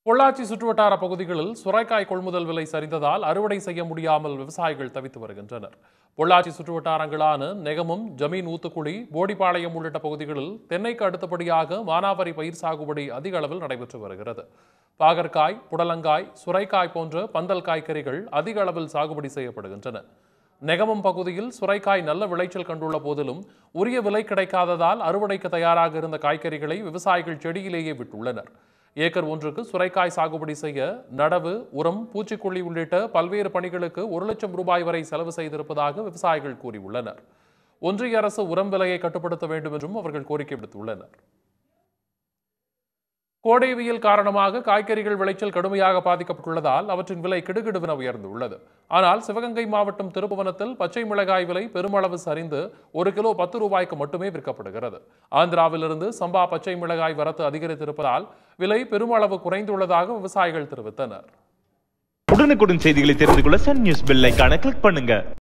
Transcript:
பொள்ளாச்சி சுற்றுவட்டார பகுதிகளில் சுரைக்காய் கொள்முதல் விலை சரிந்ததால் அறுவடை செய்ய முடியாமல் விவசாயிகள் தவித்து வருகின்றனர் பொள்ளாச்சி சுற்றுவட்டாரங்களான நெகமம் ஜமீன் ஊத்துக்குழி போடிப்பாளையம் உள்ளிட்ட பகுதிகளில் தென்னைக்கு அடுத்தபடியாக மானாவாரி பயிர் சாகுபடி அதிக அளவில் நடைபெற்று வருகிறது பாகற்காய் புடலங்காய் சுரைக்காய் போன்ற பந்தல் காய்கறிகள் அதிக அளவில் சாகுபடி செய்யப்படுகின்றன நெகமம் பகுதியில் சுரைக்காய் நல்ல விளைச்சல் கண்டுள்ள போதிலும் உரிய விலை கிடைக்காததால் அறுவடைக்கு தயாராக இருந்த காய்கறிகளை விவசாயிகள் செடியிலேயே விட்டுள்ளனர் ஏக்கர் ஒன்றுக்கு சுரைக்காய் சாகுபடி செய்ய நடவு உரம் பூச்சிக்கொல்லி உள்ளிட்ட பல்வேறு பணிகளுக்கு ஒரு லட்சம் ரூபாய் வரை செலவு செய்திருப்பதாக விவசாயிகள் கூறியுள்ளனர் ஒன்றிய அரசு உரம் விலையை கட்டுப்படுத்த வேண்டும் என்றும் அவர்கள் கோரிக்கை விடுத்துள்ளனர் கோடை வெயில் காரணமாக காய்கறிகள் விளைச்சல் கடுமையாக பாதிக்கப்பட்டுள்ளதால் அவற்றின் விலை கிடுகிடுவென உயர்ந்துள்ளது ஆனால் சிவகங்கை மாவட்டம் திருப்புவனத்தில் பச்சை மிளகாய் விலை பெருமளவு சரிந்து ஒரு கிலோ பத்து ரூபாய்க்கு மட்டுமே விற்கப்படுகிறது ஆந்திராவிலிருந்து சம்பா பச்சை மிளகாய் வரத்து அதிகரித்திருப்பதால் விலை பெருமளவு குறைந்துள்ளதாக விவசாயிகள் தெரிவித்தனர் உடனுக்குடன் செய்திகளை தெரிந்து கொள்ள சன் நியூஸ் பெல் ஐகானை கிளிக் பண்ணுங்க